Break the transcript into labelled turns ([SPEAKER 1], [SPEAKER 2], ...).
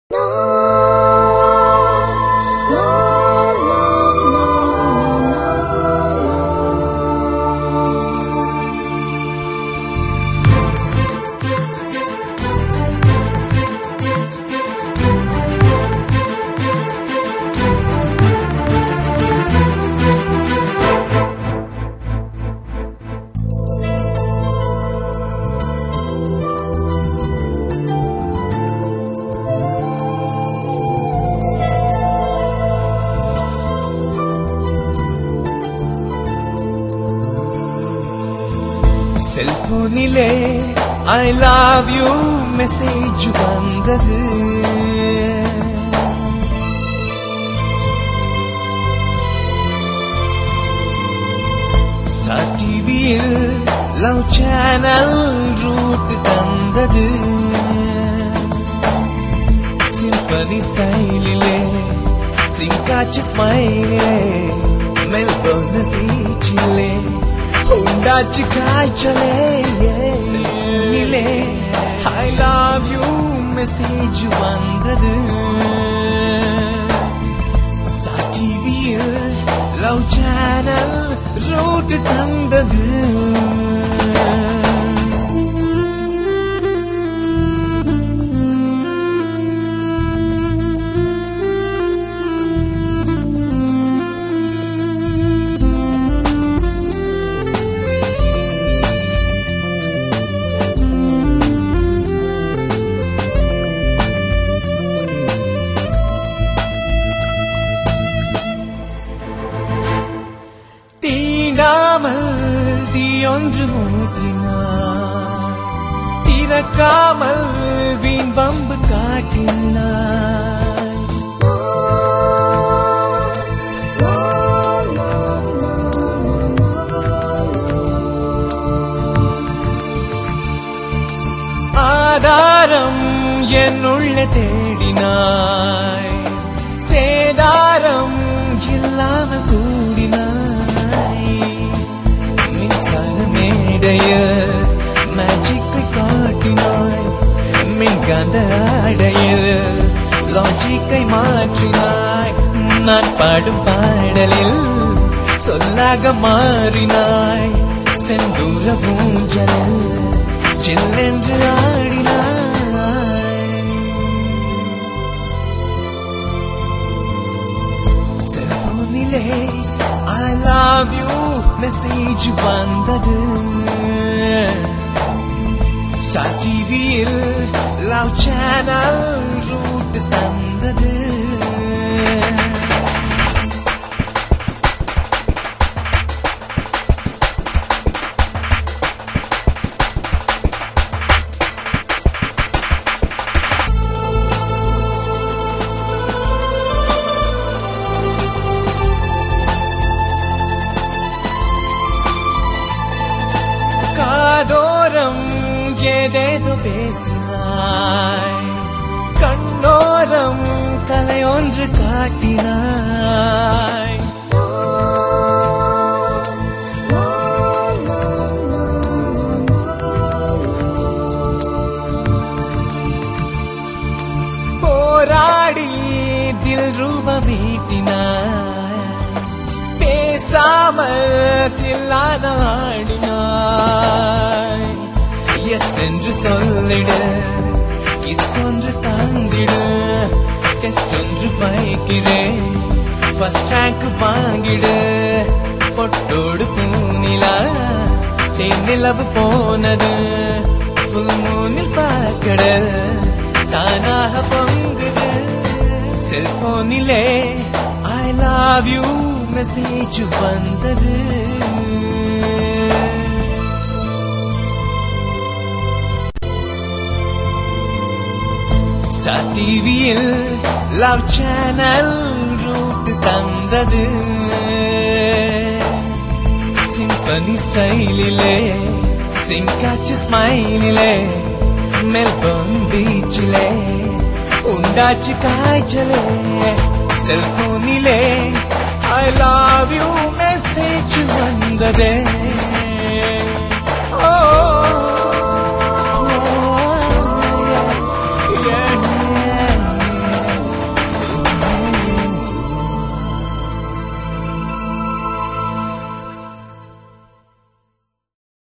[SPEAKER 1] செல்போனிலே I love you message வந்தது star டிவியில் love channel route தந்தது சிம்பனி ஸ்டைலிலே சிங்காச்சு ஸ்மைலே மெல்போர்ன் பீச்சிலே உண்டாச்சு காய்ச்சலே செல்லிலே ஐ லவ் யூ மெசேஜ் வந்தது ஸ்டார் டிவியில் லவ் சேனல் ரூட் தந்தது தீண்டாமல் தீயொன்று மூட்டினார் திறக்காமல் வீண் பம்பு காட்டினார் ஆதாரம் என்னுள்ள தேடினாய் சேதாரம் இல்லாம கூடினாய் மின்சார மேடைய மேஜிக்கை காட்டினாய் மின்காந்த அடையில் லாஜிக்கை மாற்றினாய் நான் பாடும் பாடலில் சொல்லாக மாறினாய் செந்தூர ஊஞ்சலில் சில்லென்று ஆடினாய் செல்போனிலே ஐ லவ் யூ மெசேஜ் வந்தது ஸ்டார் டிவியில் லவ் சேனல் ரூட் தந்தது காதோரம் ஏதேதோ பேசினாய் கண்ணோரம் கலையொன்று காட்டினாய் போராடி தில் ரூபமீட்டினாய் பேசாமல் தில்லான ஆடினாய் எஸ் என்று சொல்லிடு கிஸ் ஒன்று தந்திடு டெஸ்ட் ஒன்று வைக்கிறேன் ஃபர்ஸ்ட் ரேங்க் வாங்கிடு பொட்டோடு பூனிலா தேனிலவு போனது புல் மூனில் பார்க்கட தானாக பொங்குது செல்போனிலே ஐ லவ் யூ மெசேஜ் வந்தது ஸ்டார் டிவியில் லவ் சேனல் ரூட் தந்தது சிம்பனி ஸ்டைலிலே சிங்காச்சு ஸ்மைலிலே மெல்போர்ன் பீச்சிலே உண்டாச்சு காய்ச்சலே செல்போனிலே ஐ லவ் யூ மெசேஜ் வந்ததே ஓ